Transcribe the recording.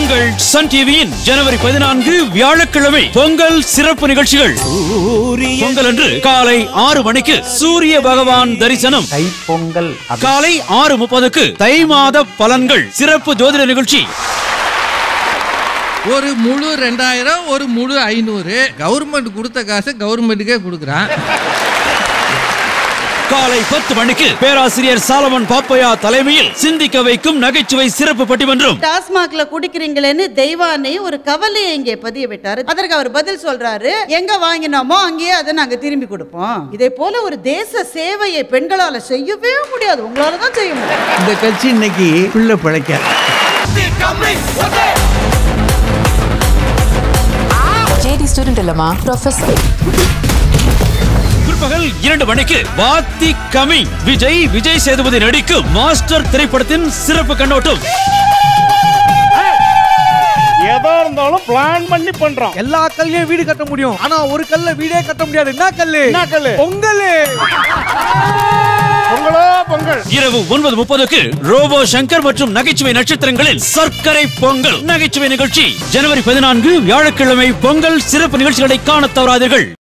உங்கள் சன் டிவியின் ஜனவரி பதினான்கு வியாழக்கிழமை பொங்கல் சிறப்பு நிகழ்ச்சிகள் பொங்கல் அன்று காலை ஆறு மணிக்கு சூரிய பகவான் தரிசனம் தைப்பொங்கல் அப்படி- காலை ஆறு முப்பதுக்கு தை மாத பலன்கள் சிறப்பு ஜோதிட நிகழ்ச்சி ஒரு முழு ரெண்டாயிரம் ஒரு முழு ஐநூறு கவர்மெண்ட் கொடுத்த காசை கவர்மெண்ட்டுக்கே கொடுக்குறான் காலை பத்து மணிக்கு பேராசிரியர் சாலமன் பாப்பையா தலைமையில் சிந்திக்க வைக்கும் நகைச்சுவை சிறப்பு பட்டிமன்றம் டாஸ்மாக்ல குடிக்கிறீங்களேன்னு தெய்வானை ஒரு கவலையை இங்கே பதிய விட்டாரு அதற்கு அவர் பதில் சொல்றாரு எங்க வாங்கினோமோ அங்கேயே அதை நாங்க திரும்பி கொடுப்போம் இதே போல ஒரு தேச சேவையை பெண்களால செய்யவே முடியாது உங்களால தான் செய்ய முடியும் இந்த கட்சி இன்னைக்கு பிள்ளை பிழைக்க ஜேடி ஸ்டூடெண்ட் இல்லம்மா ப்ரொஃபஸர் பிற்பகல் இரண்டு மணிக்கு வாத்தி கமி விஜய் விஜய் சேதுபதி நடிக்கும் மாஸ்டர் திரைப்படத்தின் சிறப்பு கண்ணோட்டம் எதா இருந்தாலும் பிளான் பண்ணி பண்றோம் எல்லா கல்லையும் வீடு கட்ட முடியும் ஆனா ஒரு கல்ல வீடே கட்ட முடியாது என்ன கல்லு என்ன கல்லு? பொங்கல் பொங்கலோ பொங்கல் இரவு ஒன்பது முப்பதுக்கு ரோபோ சங்கர் மற்றும் நகைச்சுவை நட்சத்திரங்களின் சர்க்கரை பொங்கல் நகைச்சுவை நிகழ்ச்சி ஜனவரி பதினான்கு வியாழக்கிழமை பொங்கல் சிறப்பு நிகழ்ச்சிகளை காணத் தவறாதீர்கள்